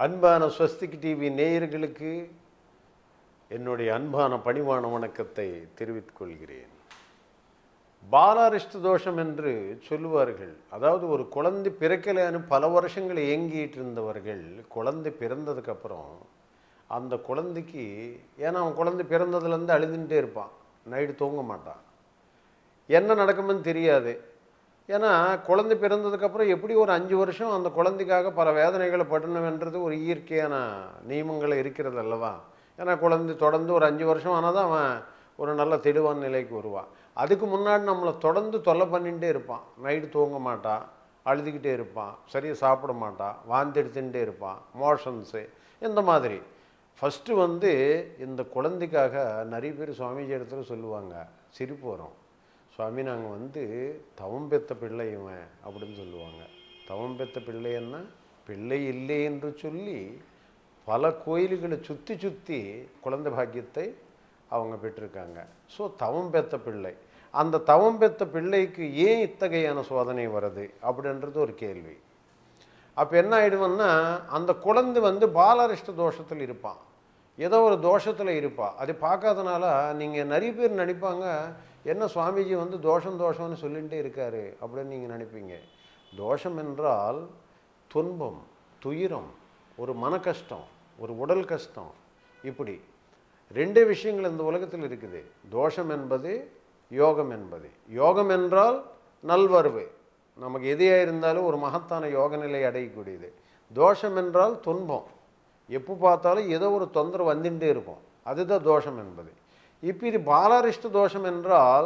அன்பான ஸ்வஸ்திக் டிவி நேயர்களுக்கு என்னுடைய அன்பான பணிவான வணக்கத்தை தெரிவித்துக் கொள்கிறேன் பாலாரிஷ்ட தோஷம் என்று சொல்லுவார்கள் அதாவது ஒரு குழந்தை பிறக்கலைன்னு பல வருஷங்கள் ஏங்கிட்டு இருந்தவர்கள் குழந்தை பிறந்ததுக்கப்புறம் அந்த குழந்தைக்கு ஏன்னா அவன் குழந்தை பிறந்ததுலேருந்து அழுதுகிட்டே இருப்பான் நைட்டு தூங்க மாட்டான் என்ன நடக்கும்னு தெரியாது ஏன்னா குழந்தை பிறந்ததுக்கப்புறம் எப்படி ஒரு அஞ்சு வருஷம் அந்த குழந்தைக்காக பல வேதனைகளை படணுமென்றது ஒரு இயற்கையான நியமங்கள் இருக்கிறது அல்லவா ஏன்னா குழந்தை தொடர்ந்து ஒரு அஞ்சு வருஷம் ஆனால் தான் அவன் ஒரு நல்ல தெளிவான நிலைக்கு வருவான் அதுக்கு முன்னாடி நம்மளை தொடர்ந்து தொல்லை பண்ணிகிட்டே இருப்பான் நைட்டு தூங்க மாட்டான் அழுதுகிட்டே இருப்பான் சரியாக சாப்பிட மாட்டான் வாந்தி எடுத்துகிட்டே இருப்பான் மோஷன்ஸு இந்த மாதிரி ஃபஸ்ட்டு வந்து இந்த குழந்தைக்காக நிறைய பேர் சுவாமிஜி இடத்துல சொல்லுவாங்க சிரிப்பு வரும் சுவாமி நாங்கள் வந்து தவம் பெத்த பிள்ளை இவன் அப்படின்னு சொல்லுவாங்க தவம் பெத்த பிள்ளைன்னா பிள்ளை இல்லை என்று சொல்லி பல கோயில்களை சுற்றி சுற்றி குழந்தை பாக்கியத்தை அவங்க பெற்றிருக்காங்க ஸோ தவம் பெத்த பிள்ளை அந்த தவம் பெத்த பிள்ளைக்கு ஏன் இத்தகையான சோதனை வருது அப்படின்றது ஒரு கேள்வி அப்போ என்ன ஆயிடுவோம்னா அந்த குழந்தை வந்து பாலரிஷ்ட தோஷத்தில் இருப்பான் ஏதோ ஒரு தோஷத்தில் இருப்பா அது பார்க்காதனால நீங்கள் நிறைய பேர் நினைப்பாங்க என்ன சுவாமிஜி வந்து தோஷம் தோஷம்னு சொல்லிகிட்டே இருக்காரு அப்படின்னு நீங்கள் நினைப்பீங்க தோஷம் என்றால் துன்பம் துயரம் ஒரு மன கஷ்டம் ஒரு உடல் கஷ்டம் இப்படி ரெண்டு விஷயங்கள் இந்த உலகத்தில் இருக்குது தோஷம் என்பது யோகம் என்பது யோகம் என்றால் நல்வரவு நமக்கு எதையாக இருந்தாலும் ஒரு மகத்தான யோக நிலை அடையக்கூடியது தோஷம் என்றால் துன்பம் எப்போ பார்த்தாலும் ஏதோ ஒரு தொந்தரவு வந்துட்டே இருக்கும் அதுதான் தோஷம் என்பது இப்போ இது பாலாரிஷ்ட தோஷம் என்றால்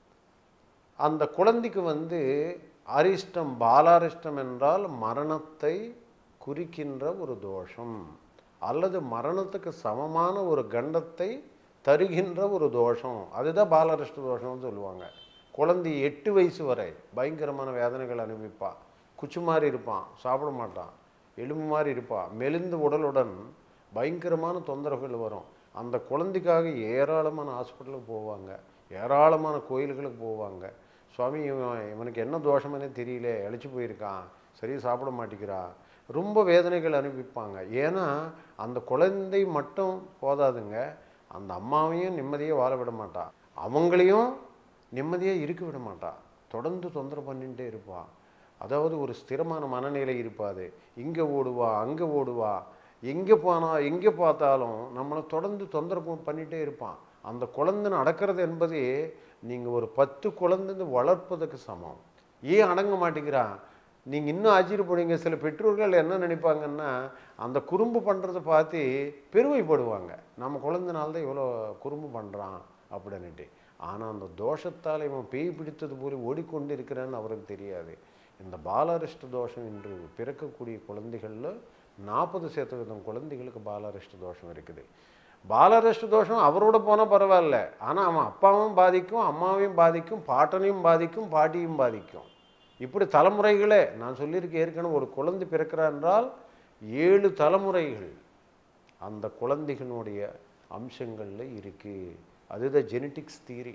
அந்த குழந்தைக்கு வந்து அரிஷ்டம் பாலாரிஷ்டம் என்றால் மரணத்தை குறிக்கின்ற ஒரு தோஷம் அல்லது மரணத்துக்கு சமமான ஒரு கண்டத்தை தருகின்ற ஒரு தோஷம் அதுதான் பாலாரிஷ்ட தோஷம்னு சொல்லுவாங்க குழந்தை எட்டு வயசு வரை பயங்கரமான வேதனைகள் அனுபவிப்பா குச்சி மாதிரி இருப்பான் சாப்பிட மாட்டான் எலும்பு மாதிரி இருப்பான் மெலிந்த உடலுடன் பயங்கரமான தொந்தரவுகள் வரும் அந்த குழந்தைக்காக ஏராளமான ஹாஸ்பிட்டலுக்கு போவாங்க ஏராளமான கோயில்களுக்கு போவாங்க சுவாமி இவன் இவனுக்கு என்ன தோஷம்னே தெரியல இழைச்சி போயிருக்கான் சரியாக சாப்பிட மாட்டேங்கிறா ரொம்ப வேதனைகள் அனுபவிப்பாங்க ஏன்னா அந்த குழந்தை மட்டும் போதாதுங்க அந்த அம்மாவையும் நிம்மதியாக வாழ விட மாட்டா அவங்களையும் நிம்மதியாக இருக்க விட மாட்டா தொடர்ந்து தொந்தரவு பண்ணிகிட்டே இருப்பாள் அதாவது ஒரு ஸ்திரமான மனநிலை இருப்பாது இங்கே ஓடுவா அங்கே ஓடுவா எங்கே போனால் எங்கே பார்த்தாலும் நம்மளை தொடர்ந்து தொந்தரவு பண்ணிகிட்டே இருப்பான் அந்த குழந்தை நடக்கிறது என்பது நீங்கள் ஒரு பத்து குழந்தை வளர்ப்பதுக்கு சமம் ஏன் அடங்க மாட்டேங்கிறான் நீங்கள் இன்னும் ஆச்சரியப்படுவீங்க சில பெற்றோர்கள் என்ன நினைப்பாங்கன்னா அந்த குறும்பு பண்ணுறதை பார்த்து பெருமைப்படுவாங்க நம்ம குழந்தைனால தான் இவ்வளோ குறும்பு பண்ணுறான் அப்படின்னுட்டு ஆனால் அந்த தோஷத்தால் இவன் பேய் பிடித்தது போல ஓடிக்கொண்டு இருக்கிறான்னு அவருக்கு தெரியாது இந்த பாலாரிஷ்ட தோஷம் என்று பிறக்கக்கூடிய குழந்தைகளில் நாற்பது சதவீதம் குழந்தைகளுக்கு பாலாரிஷ்ட தோஷம் இருக்குது பாலாரிஷ்ட தோஷம் அவரோட போனால் பரவாயில்ல ஆனால் அவன் அப்பாவும் பாதிக்கும் அம்மாவையும் பாதிக்கும் பாட்டனையும் பாதிக்கும் பாட்டியும் பாதிக்கும் இப்படி தலைமுறைகளே நான் சொல்லியிருக்கேன் ஏற்கனவே ஒரு குழந்தை பிறக்கிறா என்றால் ஏழு தலைமுறைகள் அந்த குழந்தைகளுடைய அம்சங்களில் இருக்குது அதுதான் ஜெனட்டிக்ஸ் தீரி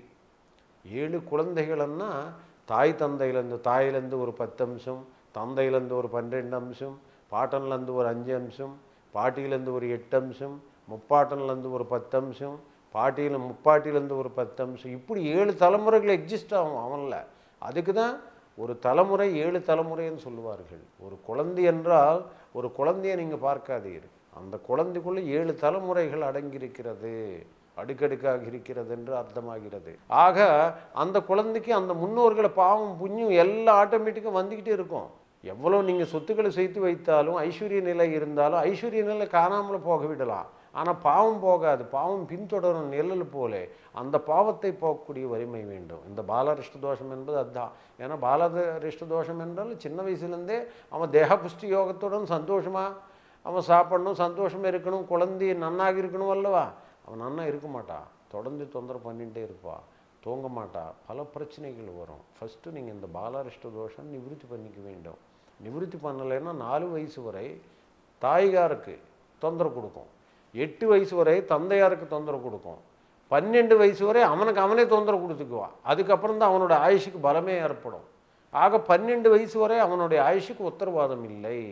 ஏழு குழந்தைகள்னா தாய் தந்தையிலேருந்து தாயிலேருந்து ஒரு பத்து அம்சம் தந்தையிலேருந்து ஒரு பன்னிரெண்டு அம்சம் பாட்டன்லேருந்து ஒரு அஞ்சு அம்சம் பாட்டியிலேருந்து ஒரு எட்டு அம்சம் முப்பாட்டன்லேருந்து ஒரு பத்து அம்சம் பாட்டியில் முப்பாட்டியிலேருந்து ஒரு பத்து அம்சம் இப்படி ஏழு தலைமுறைகள் எக்ஸிஸ்ட் ஆகும் அவனில் அதுக்கு தான் ஒரு தலைமுறை ஏழு தலைமுறைன்னு சொல்லுவார்கள் ஒரு குழந்தை என்றால் ஒரு குழந்தையை நீங்கள் பார்க்காதீர் அந்த குழந்தைக்குள்ளே ஏழு தலைமுறைகள் அடங்கியிருக்கிறது அடுக்கடுக்காக இருக்கிறது என்று அர்த்தமாகிறது ஆக அந்த குழந்தைக்கு அந்த முன்னோர்களை பாவம் புண்ணியம் எல்லா ஆட்டோமேட்டிக்காக வந்துக்கிட்டே இருக்கும் எவ்வளோ நீங்கள் சொத்துக்களை சேர்த்து வைத்தாலும் ஐஸ்வர்ய நிலை இருந்தாலும் ஐஸ்வர்ய நிலை காணாமல் போக விடலாம் ஆனால் பாவம் போகாது பாவம் பின்தொடரும் நிழல் போல அந்த பாவத்தை போகக்கூடிய வலிமை வேண்டும் இந்த பாலரிஷ்ட தோஷம் என்பது அதுதான் ஏன்னா பாலரிஷ்ட தோஷம் என்றால் சின்ன வயசுலேருந்தே அவன் தேக புஷ்டி யோகத்துடன் சந்தோஷமாக அவன் சாப்பிடணும் சந்தோஷமாக இருக்கணும் குழந்தை நன்னாக இருக்கணும் அல்லவா அவன் நன்னா இருக்க மாட்டான் தொடர்ந்து தொந்தரவு பண்ணிகிட்டே இருப்பான் தூங்க மாட்டா பல பிரச்சனைகள் வரும் ஃபஸ்ட்டு நீங்கள் இந்த பாலாரிஷ்ட தோஷம் நிவிருத்தி பண்ணிக்க வேண்டும் நிவிருத்தி பண்ணலைன்னா நாலு வயசு வரை தாய்காருக்கு தொந்தரவு கொடுக்கும் எட்டு வயசு வரை தந்தையாருக்கு தொந்தரவு கொடுக்கும் பன்னெண்டு வயசு வரை அவனுக்கு அவனே தொந்தரவு கொடுத்துக்குவான் அதுக்கப்புறம் தான் அவனோட ஆயுஷுக்கு பலமே ஏற்படும் ஆக பன்னெண்டு வயசு வரை அவனுடைய ஆயுஷுக்கு உத்தரவாதம் இல்லை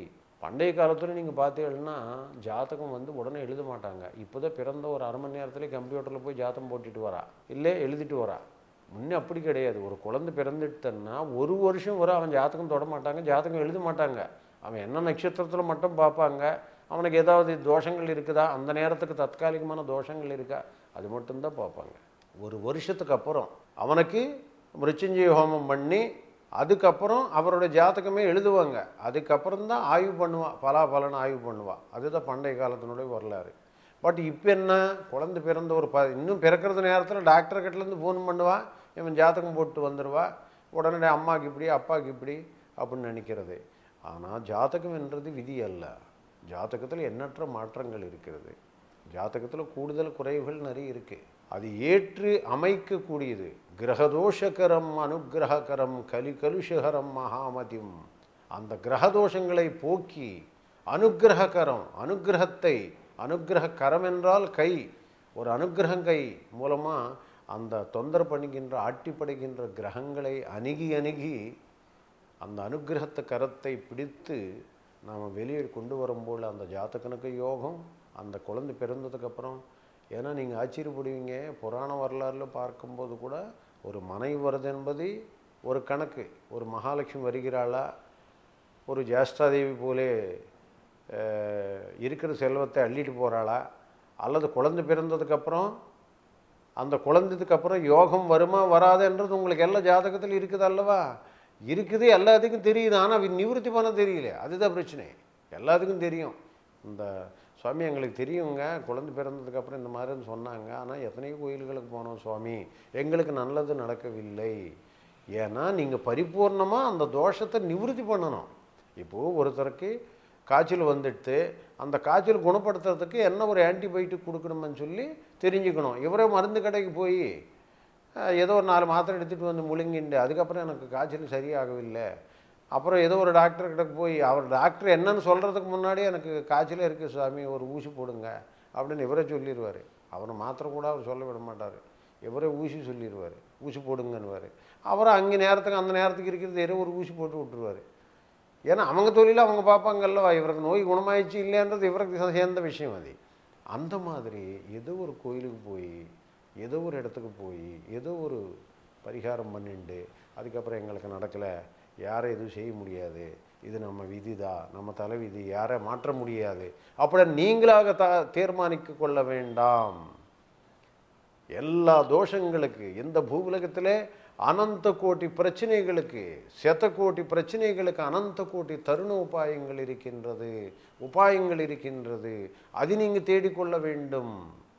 பண்டைய காலத்தில் நீங்கள் பார்த்தீங்கன்னா ஜாதகம் வந்து உடனே எழுத மாட்டாங்க இப்போதான் பிறந்த ஒரு அரை மணி நேரத்துலேயே கம்ப்யூட்டரில் போய் ஜாதகம் போட்டுட்டு வரா இல்லை எழுதிட்டு வரா முன்னே அப்படி கிடையாது ஒரு குழந்தை பிறந்துட்டன்னா ஒரு வருஷம் வரை அவன் ஜாதகம் தொட மாட்டாங்க ஜாதகம் எழுத மாட்டாங்க அவன் என்ன நட்சத்திரத்தில் மட்டும் பார்ப்பாங்க அவனுக்கு ஏதாவது தோஷங்கள் இருக்குதா அந்த நேரத்துக்கு தற்காலிகமான தோஷங்கள் இருக்கா அது மட்டும்தான் பார்ப்பாங்க ஒரு வருஷத்துக்கு அப்புறம் அவனுக்கு மிருத்யுஞ்சய ஹோமம் பண்ணி அதுக்கப்புறம் அவரோட ஜாதகமே எழுதுவாங்க அதுக்கப்புறம் தான் ஆய்வு பண்ணுவா பலாபலன் ஆய்வு பண்ணுவா அதுதான் பண்டைய காலத்தினுடைய வரலாறு பட் இப்போ என்ன குழந்தை பிறந்த ஒரு ப இன்னும் பிறக்கிறது நேரத்தில் டாக்டர் கிட்டேருந்து ஃபோன் பண்ணுவா இவன் ஜாதகம் போட்டு வந்துடுவா உடனே அம்மாவுக்கு இப்படி அப்பாவுக்கு இப்படி அப்படின்னு நினைக்கிறது ஆனால் ஜாதகம் என்றது விதி அல்ல ஜாதகத்தில் எண்ணற்ற மாற்றங்கள் இருக்கிறது ஜாதகத்தில் கூடுதல் குறைவுகள் நிறைய இருக்குது அது ஏற்று அமைக்கக்கூடியது கிரகதோஷகரம் அனுகிரககரம் கலி கலுஷகரம் மகாமதிம் அந்த கிரகதோஷங்களை போக்கி அனுகிரககரம் அனுகிரகத்தை அனுகிரக கரம் என்றால் கை ஒரு அனுகிரகம் கை மூலமாக அந்த தொந்தர பண்ணுகின்ற ஆட்டிப்படைகின்ற கிரகங்களை அணுகி அணுகி அந்த அனுகிரகத்த கரத்தை பிடித்து நாம் வெளியே கொண்டு வரும்போது அந்த ஜாத்தகனுக்கு யோகம் அந்த குழந்தை பிறந்ததுக்கப்புறம் ஏன்னா நீங்கள் ஆச்சரியப்படுவீங்க புராண வரலாறுல பார்க்கும்போது கூட ஒரு மனைவி வருது என்பது ஒரு கணக்கு ஒரு மகாலட்சுமி வருகிறாளா ஒரு ஜேஷ்டாதேவி போலே அஹ், இருக்கிற செல்வத்தை அள்ளிட்டு போகிறாளா அல்லது குழந்தை பிறந்ததுக்கப்புறம் அந்த குழந்ததுக்கு அப்புறம் யோகம் வருமா வராதுன்றது உங்களுக்கு எல்லா ஜாதகத்தில் இருக்குது அல்லவா இருக்குது எல்லாத்துக்கும் தெரியுது ஆனால் நிவர்த்தி பண்ண தெரியல அதுதான் பிரச்சனை எல்லாத்துக்கும் தெரியும் இந்த சுவாமி எங்களுக்கு தெரியுங்க குழந்தை பிறந்ததுக்கப்புறம் இந்த மாதிரின்னு சொன்னாங்க ஆனால் எத்தனையோ கோயில்களுக்கு போனோம் சுவாமி எங்களுக்கு நல்லது நடக்கவில்லை ஏன்னா நீங்கள் பரிபூர்ணமாக அந்த தோஷத்தை நிவர்த்தி பண்ணணும் இப்போது ஒருத்தருக்கு காய்ச்சல் வந்துடுத்து அந்த காய்ச்சல் குணப்படுத்துறதுக்கு என்ன ஒரு ஆன்டிபயோட்டிக் கொடுக்கணும்னு சொல்லி தெரிஞ்சுக்கணும் இவரே மருந்து கடைக்கு போய் அஹ், ஏதோ ஒரு நாலு மாத்திரை எடுத்துகிட்டு வந்து முழுங்கிண்டு அதுக்கப்புறம் எனக்கு காய்ச்சல் சரியாகவில்லை அப்புறம் ஏதோ ஒரு டாக்டர் கிட்ட போய் அவர் டாக்டர் என்னன்னு சொல்கிறதுக்கு முன்னாடி எனக்கு காய்ச்சலே இருக்குது சாமி ஒரு ஊசி போடுங்க அப்படின்னு இவரே சொல்லிடுவார் அவர் மாத்திரை கூட அவர் சொல்ல விட மாட்டார் இவரே ஊசி சொல்லிடுவார் ஊசி போடுங்கன்னுவார் அப்புறம் அங்கே நேரத்துக்கு அந்த நேரத்துக்கு இருக்கிறது ஏதோ ஒரு ஊசி போட்டு விட்டுருவார் ஏன்னா அவங்க தொழில அவங்க பார்ப்பாங்கல்லவா இவருக்கு நோய் குணமாயிடுச்சு இல்லைன்றது இவருக்கு சேர்ந்த விஷயம் அது அந்த மாதிரி ஏதோ ஒரு கோயிலுக்கு போய் ஏதோ ஒரு இடத்துக்கு போய் ஏதோ ஒரு பரிகாரம் பண்ணிண்டு அதுக்கப்புறம் எங்களுக்கு நடக்கலை யாரை எதுவும் செய்ய முடியாது இது நம்ம விதி தான் நம்ம தலை விதி யாரை மாற்ற முடியாது அப்படி நீங்களாக த தீர்மானிக்க கொள்ள வேண்டாம் எல்லா தோஷங்களுக்கு இந்த பூவுலகத்திலே அனந்த கோட்டி பிரச்சனைகளுக்கு சத கோட்டி பிரச்சனைகளுக்கு அனந்த கோட்டி தருண உபாயங்கள் இருக்கின்றது உபாயங்கள் இருக்கின்றது அது நீங்கள் தேடிக்கொள்ள வேண்டும்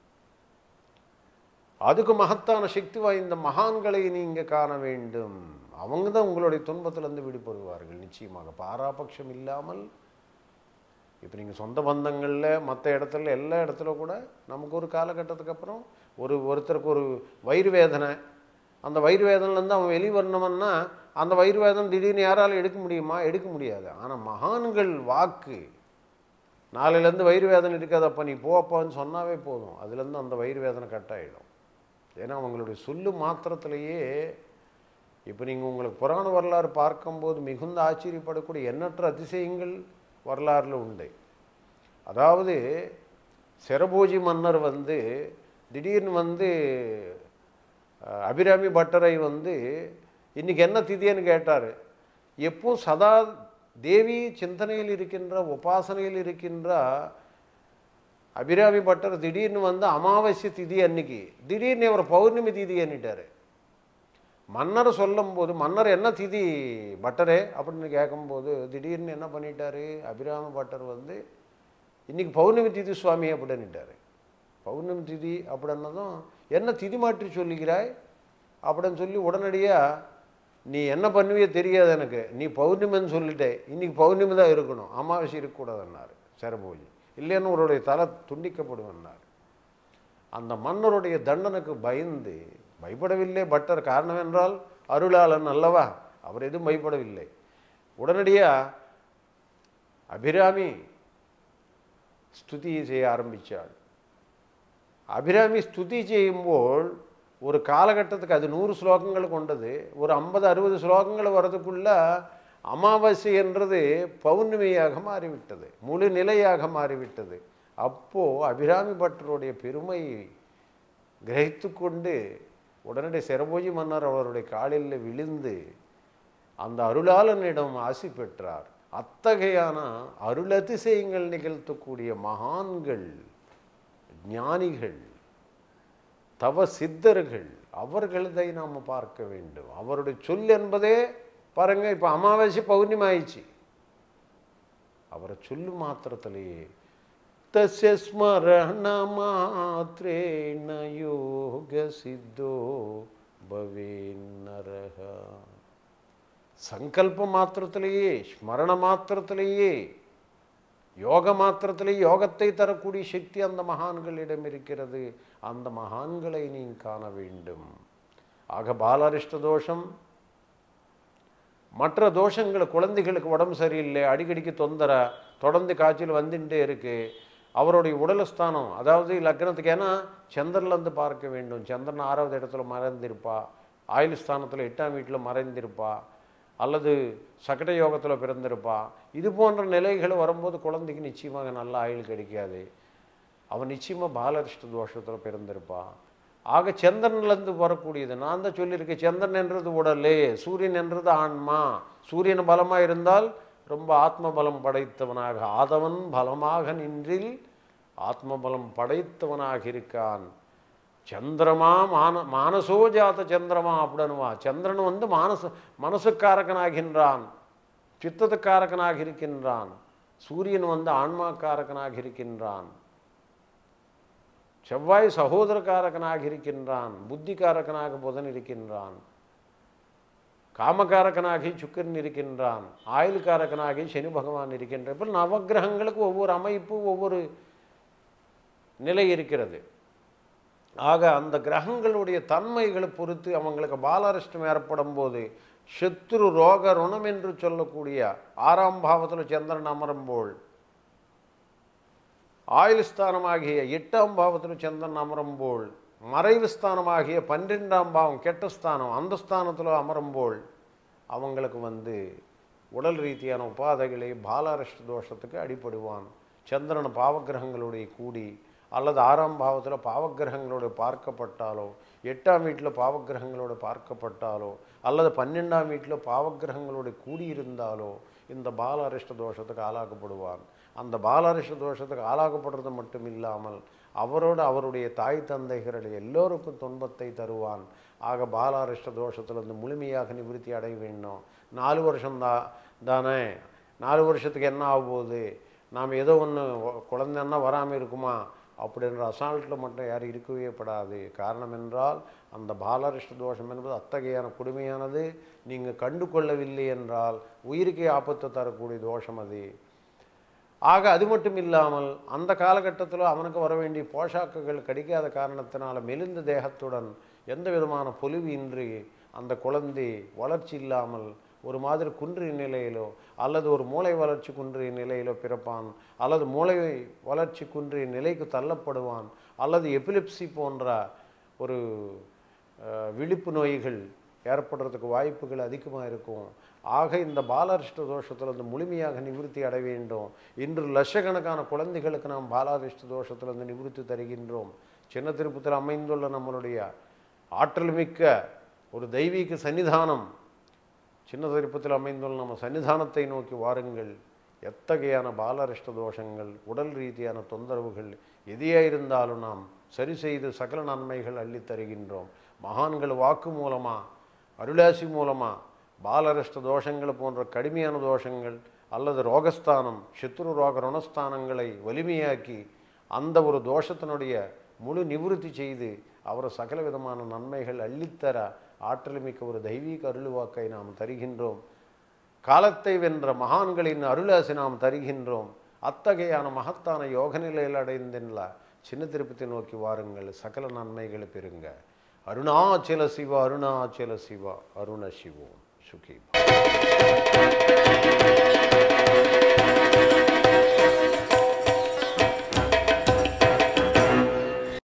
அதுக்கு மகத்தான சக்தி வாய்ந்த மகான்களை நீங்கள் காண வேண்டும் அவங்க தான் உங்களுடைய துன்பத்திலிருந்து விடுபடுவார்கள் நிச்சயமாக பாராபட்சம் இல்லாமல் இப்போ நீங்கள் சொந்த பந்தங்களில் மற்ற இடத்துல எல்லா இடத்துல கூட நமக்கு ஒரு காலகட்டத்துக்கு அப்புறம் ஒரு ஒருத்தருக்கு ஒரு வயிறு வேதனை அந்த வயிறு வேதனைலேருந்து அவன் வெளியே வரணும்னா அந்த வயிறு வேதனை திடீர்னு யாராலும் எடுக்க முடியுமா எடுக்க முடியாது ஆனால் மகான்கள் வாக்கு நாளையிலேருந்து வயிறு வேதனை இருக்காதப்பா நீ போப்பான்னு சொன்னாவே போதும் அதுலேருந்து அந்த வயிறு வேதனை கட் ஆகிடும் ஏன்னா அவங்களுடைய சொல்லு மாத்திரத்திலேயே இப்போ நீங்கள் உங்களுக்கு புராண வரலாறு பார்க்கும்போது மிகுந்த ஆச்சரியப்படக்கூடிய எண்ணற்ற அதிசயங்கள் வரலாறுல உண்டு அதாவது செரபோஜி மன்னர் வந்து திடீர்னு வந்து அஹ், அபிராமி பட்டரை வந்து இன்னைக்கு என்ன திதின்னு கேட்டார் எப்போ சதா தேவி சிந்தனையில் இருக்கின்ற உபாசனையில் இருக்கின்ற அபிராமி பட்டர் திடீர்னு வந்து அமாவாசை திதி அன்னைக்கு திடீர்னு இவர் பௌர்ணமி திதி எண்ணிட்டாரு மன்னர் சொல்லும்போது மன்னர் என்ன திதி பட்டரே அப்படின்னு கேட்கும்போது திடீர்னு என்ன பண்ணிட்டாரு அபிராம பட்டர் வந்து இன்னைக்கு பௌர்ணமி திதி சுவாமி அப்படின்னுட்டாரு பௌர்ணமி திதி அப்படின்னதும் என்ன திதி மாற்றி சொல்லுகிறாய் அப்படின்னு சொல்லி உடனடியாக நீ என்ன பண்ணுவியோ தெரியாது எனக்கு நீ பௌர்ணமின்னு சொல்லிட்டே இன்னைக்கு பௌர்ணமி தான் இருக்கணும் அமாவாசை இருக்கக்கூடாதுன்னாரு சரபோஜி இல்லைன்னு அவருடைய தலை துண்டிக்கப்படுவன்னார் அந்த மன்னருடைய தண்டனுக்கு பயந்து பயப்படவில்லை பட்டர் காரணம் என்றால் அருளாளன் அல்லவா அவர் எதுவும் பயப்படவில்லை உடனடியாக அபிராமி ஸ்துதி செய்ய ஆரம்பித்தாள் அபிராமி ஸ்துதி செய்யும்போது ஒரு காலகட்டத்துக்கு அது நூறு ஸ்லோகங்கள் கொண்டது ஒரு ஐம்பது அறுபது ஸ்லோகங்கள் வர்றதுக்குள்ள அமாவாசை என்றது பௌர்ணமியாக மாறிவிட்டது முழு நிலையாக மாறிவிட்டது அப்போ அபிராமி பட்டருடைய பெருமை கிரகித்து கொண்டு உடனடி சிரபோஜி மன்னர் அவருடைய காலில் விழுந்து அந்த அருளாளனிடம் ஆசி பெற்றார் அத்தகையான அருள் அதிசயங்கள் நிகழ்த்தக்கூடிய மகான்கள் ஞானிகள் தவ சித்தர்கள் அவர்களதை நாம் பார்க்க வேண்டும் அவருடைய சொல் என்பதே பாருங்க இப்போ அமாவாசை பௌர்ணமி ஆயிடுச்சு அவரை சொல்லு மாத்திரத்திலேயே தஸ்ய ஸ்மரண மாத்திரேண யோக சித்தோ பவேன்னரக சங்கல்ப மாத்திரத்திலேயே ஸ்மரண மாத்திரத்திலேயே யோக மாத்திரத்திலே யோகத்தை தரக்கூடிய சக்தி அந்த மகான்களிடம் இருக்கிறது அந்த மகான்களை நீ காண வேண்டும் ஆக பாலரிஷ்ட தோஷம் மற்ற தோஷங்கள் குழந்தைகளுக்கு உடம்பு சரியில்லை அடிக்கடிக்கு தொந்தரை தொடர்ந்து காய்ச்சல் வந்துட்டே இருக்கு அவருடைய உடலஸ்தானம் அதாவது லக்னத்துக்கு ஏன்னா சந்திரன்லேருந்து பார்க்க வேண்டும் சந்திரன் ஆறாவது இடத்துல மறைந்திருப்பா ஆயுள் ஸ்தானத்தில் எட்டாம் வீட்டில் மறைந்திருப்பா அல்லது சகட யோகத்தில் பிறந்திருப்பா இது போன்ற நிலைகள் வரும்போது குழந்தைக்கு நிச்சயமாக நல்ல ஆயுள் கிடைக்காது அவன் நிச்சயமாக பாலரிஷ்ட தோஷத்தில் பிறந்திருப்பா ஆக சந்திரன்லேருந்து வரக்கூடியது நான் தான் சொல்லியிருக்கேன் சந்திரன் என்றது உடலே சூரியன் என்றது ஆன்மா சூரியன் பலமாக இருந்தால் ரொம்ப ஆத்ம பலம் படைத்தவனாக ஆதவன் பலமாக நின்றில் ஆத்ம பலம் படைத்தவனாக இருக்கான் சந்திரமா மான மானசோ ஜாத சந்திரமா அப்படின்னுவா சந்திரன் வந்து மானச மனசுக்காரகனாகின்றான் சித்தத்துக்காரகனாக இருக்கின்றான் சூரியன் வந்து ஆன்மாக்காரகனாக இருக்கின்றான் செவ்வாய் சகோதரக்காரகனாக இருக்கின்றான் புத்திகாரகனாக புதன் இருக்கின்றான் காமகாரகனாகி சுக்கரன் இருக்கின்றான் ஆயுள்காரகனாகி சனி பகவான் இருக்கின்றான் இப்போ நவக்கிரகங்களுக்கு ஒவ்வொரு அமைப்பு ஒவ்வொரு நிலை இருக்கிறது ஆக அந்த கிரகங்களுடைய தன்மைகளை பொறுத்து அவங்களுக்கு பாலாரிஷ்டம் ஏற்படும் போது சத்ரு ரோக ருணம் என்று சொல்லக்கூடிய ஆறாம் பாவத்தில் சந்திரன் அமரும்போல் ஆயுள் ஸ்தானமாகிய எட்டாம் பாவத்தில் சந்திரன் அமரும்போல் மறைவு ஸ்தானமாகிய பன்னிரெண்டாம் பாவம் கெட்ட ஸ்தானம் அந்த ஸ்தானத்தில் அமரும்போல் அவங்களுக்கு வந்து உடல் ரீதியான உபாதைகளை பாலாரிஷ்ட தோஷத்துக்கு அடிபடுவான் சந்திரன் பாவக்கிரகங்களுடைய கூடி அல்லது ஆறாம் பாவத்தில் பாவக்கிரகங்களோட பார்க்கப்பட்டாலோ எட்டாம் வீட்டில் பாவக்கிரகங்களோட பார்க்கப்பட்டாலோ அல்லது பன்னெண்டாம் வீட்டில் பாவக்கிரகங்களோட கூடியிருந்தாலோ இந்த பால அரிஷ்ட தோஷத்துக்கு ஆளாக்கப்படுவான் அந்த பால அரிஷ்ட தோஷத்துக்கு ஆளாக்கப்படுறது மட்டும் இல்லாமல் அவரோட அவருடைய தாய் தந்தைகள் எல்லோருக்கும் துன்பத்தை தருவான் ஆக பாலாரிஷ்ட தோஷத்திலிருந்து முழுமையாக நிவர்த்தி அடைய வேண்டும் நாலு வருஷம் தான் தானே நாலு வருஷத்துக்கு என்ன ஆக போகுது நாம் ஏதோ ஒன்று குழந்தைன்னா வராமல் இருக்குமா அப்படின்ற அசால்ட்டில் மட்டும் யாரும் இருக்கவே படாது காரணம் என்றால் அந்த பாலரிஷ்ட தோஷம் என்பது அத்தகையான கொடுமையானது நீங்கள் கண்டு கொள்ளவில்லை என்றால் உயிருக்கே ஆபத்து தரக்கூடிய தோஷம் அது ஆக அது மட்டும் இல்லாமல் அந்த காலகட்டத்தில் அவனுக்கு வர வேண்டிய போஷாக்குகள் கிடைக்காத காரணத்தினால மெலிந்த தேகத்துடன் எந்த விதமான பொலிவு இன்றி அந்த குழந்தை வளர்ச்சி இல்லாமல் ஒரு மாதிரி குன்றிய நிலையிலோ அல்லது ஒரு மூளை வளர்ச்சி குன்றிய நிலையிலோ பிறப்பான் அல்லது மூளை வளர்ச்சி குன்றிய நிலைக்கு தள்ளப்படுவான் அல்லது எபிலிப்சி போன்ற ஒரு அஹ், விழிப்பு நோய்கள் ஏற்படுறதுக்கு வாய்ப்புகள் அதிகமாக இருக்கும் ஆக இந்த பாலாரிஷ்ட தோஷத்திலிருந்து முழுமையாக நிவிருத்தி அடைய வேண்டும் இன்று லட்சக்கணக்கான குழந்தைகளுக்கு நாம் பாலாரிஷ்ட தோஷத்திலிருந்து நிவிருத்தி தருகின்றோம் சின்ன திருப்பத்தில் அமைந்துள்ள நம்மளுடைய ஆற்றல் மிக்க ஒரு தெய்வீக சன்னிதானம் சின்ன திருப்பத்தில் அமைந்துள்ள நம்ம சன்னிதானத்தை நோக்கி வாருங்கள் எத்தகையான பாலரிஷ்ட தோஷங்கள் உடல் ரீதியான தொந்தரவுகள் எதையே இருந்தாலும் நாம் சரி செய்து சகல நன்மைகள் அள்ளித் தருகின்றோம் மகான்கள் வாக்கு மூலமா அருளாசி மூலமா பாலரிஷ்ட தோஷங்கள் போன்ற கடுமையான தோஷங்கள் அல்லது ரோகஸ்தானம் சத்ரு ரோக ருணஸ்தானங்களை வலிமையாக்கி அந்த ஒரு தோஷத்தினுடைய முழு நிவிருத்தி செய்து அவர் சகல விதமான நன்மைகள் அள்ளித்தர ஆற்றல் மிக்க ஒரு தெய்வீக அருள்வாக்கை நாம் தருகின்றோம் காலத்தை வென்ற மகான்களின் அருளாசி நாம் தருகின்றோம் அத்தகையான மகத்தான யோக நிலையில் அடைந்துள்ள சின்ன திருப்பத்தை நோக்கி வாருங்கள் சகல நன்மைகளை பெறுங்க அருணாச்சல சிவ அருணாச்சல சிவ அருண சிவோம் சுகி